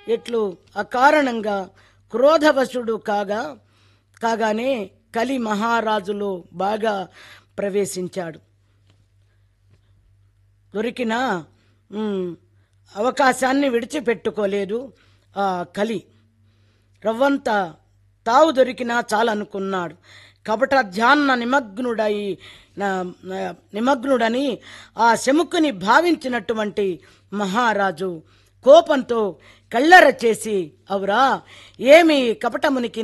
ఇట్లు అకారణంగా క్రోధవశుడు కాగా కాగానే కలి మహారాజులో బాగా ప్రవేశించాడు దొరికిన ఉమ్, అవకాశాన్ని విడిచిపెట్టుకోలేదు ఆ కలి రవ్వంత తావు దొరికినా చాలనుకున్నాడు కపట ధ్యాన నిమగ్నుడై నా- నా- నిమగ్నుడని ఆ శముకుని భావించినటువంటి మహారాజు కోపంతో కళ్ళర చేసి అవురా ఏమి కపటమునికి